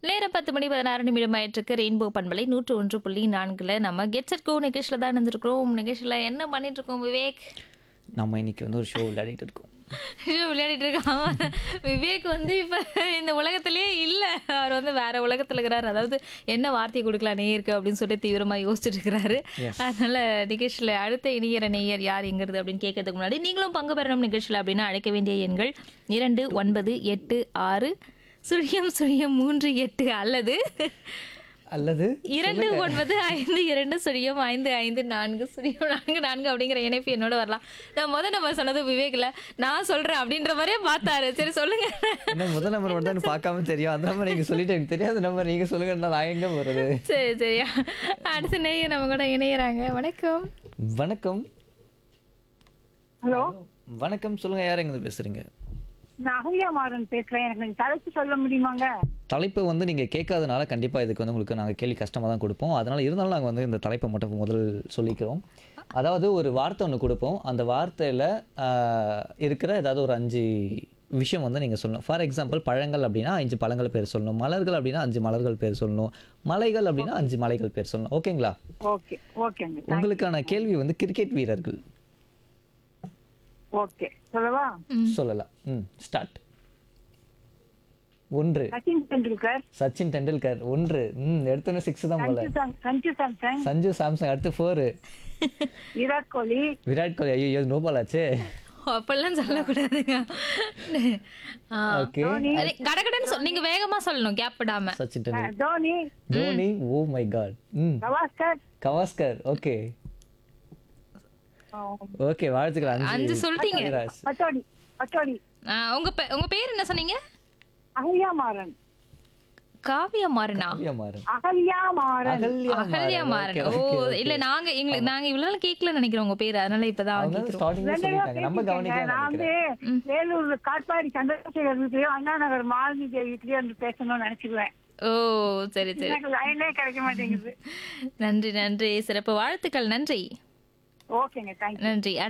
நேரம் பத்து மணி பதினாறு நிமிடம் ஆயிட்டிருக்கு ரெயின்போ பண்பலை நூற்று ஒன்று புள்ளி நான்குல நம்ம கெட் செட் கோ நிகழ்ச்சியில் தான் இருந்திருக்கிறோம் நிகழ்ச்சியில் என்ன பண்ணிட்டு இருக்கோம் விவேக் நம்ம இன்னைக்கு வந்து ஒரு ஷோ விளையாடிட்டு இருக்கோம் ஐயோ, விளையாடிட்டு இருக்கான் விவேக் வந்து இப்ப இந்த உலகத்திலேயே இல்ல அவர் வந்து வேற உலகத்துல இருக்கிறாரு அதாவது என்ன வார்த்தையை கொடுக்கலாம் நேயருக்கு அப்படின்னு சொல்லிட்டு தீவிரமா யோசிச்சுட்டு இருக்கிறாரு அதனால நிகழ்ச்சியில அடுத்த இணையர நேயர் யார் எங்கிறது அப்படின்னு கேட்கறதுக்கு முன்னாடி நீங்களும் பங்கு பெறணும் நிகழ்ச்சியில் அப்படின்னு அழைக்க வேண்டிய எண்கள் இரண்டு ஒன்பது எட்டு ஆறு சுழியம் சுழியம் மூன்று எட்டு அல்லது அல்லது இரண்டு ஒன்பது ஐந்து இரண்டு சுழியம் ஐந்து ஐந்து நான்கு சுழியம் நான்கு நான்கு அப்படிங்கிற இணைப்பு என்னோட வரலாம் நான் முத நம்ம சொன்னது விவேக்ல நான் சொல்றேன் அப்படின்ற மாதிரியே பார்த்தாரு சரி சொல்லுங்க என்ன முதல் நம்பர் மட்டும் தான் பார்க்காம தெரியும் அந்த நம்பர் நீங்க சொல்லிட்டு எனக்கு தெரியாத நம்பர் நீங்க சொல்லுங்க நான் எங்க போறது சரி சரியா அடுத்த நேயர் நம்ம கூட இணையறாங்க வணக்கம் வணக்கம் ஹலோ வணக்கம் சொல்லுங்க யார் எங்க பேசுறீங்க நான் அகல்யா மாறன் பேசுறேன் எனக்கு கொஞ்சம் தலைப்பு சொல்ல முடியுமாங்க தலைப்பு வந்து நீங்க கேட்காதனால கண்டிப்பா இதுக்கு வந்து உங்களுக்கு நாங்க கேள்வி கஷ்டமா தான் கொடுப்போம் அதனால இருந்தாலும் நாங்க வந்து இந்த தலைப்பை மட்டும் முதல் சொல்லிக்கிறோம் அதாவது ஒரு வார்த்தை ஒன்று கொடுப்போம் அந்த வார்த்தையில ஆஹ், இருக்கிற ஏதாவது ஒரு அஞ்சு விஷயம் வந்து நீங்கள் சொல்லணும் ஃபார் எக்ஸாம்பிள் பழங்கள் அப்படின்னா அஞ்சு பழங்கள் பேர் சொல்லணும் மலர்கள் அப்படின்னா அஞ்சு மலர்கள் பேர் சொல்லணும் மலைகள் அப்படின்னா அஞ்சு மலைகள் பேர் சொல்லணும் ஓகேங்களா ஓகே ஓகேங்க உங்களுக்கான கேள்வி வந்து கிரிக்கெட் வீரர்கள் ஓகே சொல்லவா சொல்லலாம் ம் ஸ்டார்ட் ஒன்று சச்சின் டெண்டுல்கர் சச்சின் டெண்டுல்கர் ஒன்று ம் எடுத்தோன்னே சிக்ஸ் தான் போல சஞ்சு சாம்- சஞ்சு சாம்சங் சஞ்சு சாம்சங் அடுத்து ஃபோரு விராட் கோலி விராட் கோலி ஐயோ நோ பால் ஆச்சே அப்பெல்லாம் சொல்லக்கூடாதுங்க ஆ. ஓகே சரி, கடகடன்னு சொல் நீங்க வேகமா சொல்லணும் கேப் விடாம சச்சின் டெண்டுல்கர் அஹ், Dhoni Dhoni oh my God ம் கவாஸ்கர் கவாஸ்கர் ஓகே அஹ், ஓகே வாழ்த்துக்கள் அஞ்சு அஞ்சு சொல்லிட்டீங்க விராஜ். பட்டோடி பட்டோடி ஆ, உங்க பே- உங்க பேர் என்ன சொன்னீங்க அகல்யா மாறன் காவியா மாறனா காவியா மாறன் அகல்யா மாறன் அகல்யா அகல்யா மாறன் மாறன் ஓ இல்ல நாங்க எங்களுக்கு நாங்க இவ்வளவு நாள் கேட்கல நினைக்கிறோம் உங்க பேர் அதனால இப்பதான் அவங்க கேக்குறோம் ஸ்டார்டிங்ல ரெண்டு தடவை சொல்லிட்டாங்க நம்ம பேசிட்டேங்க. கவனிக்கலாம் நான் வந்து நினைக்கிறேன் வேலூர் காட்பாடி சந்திரசேகர் வீட்லயும் அண்ணா நகர் மாலினி தேவி வீட்லயும் வந்து பேசணும்னு நினைச்சுக்குவேன் ஓ சரி சரி எனக்கு லைனே கிடைக்க மாட்டேங்குது நன்றி நன்றி சிறப்பு வாழ்த்துக்கள் நன்றி ஓகேங்க தேங்க்யூ நன்றி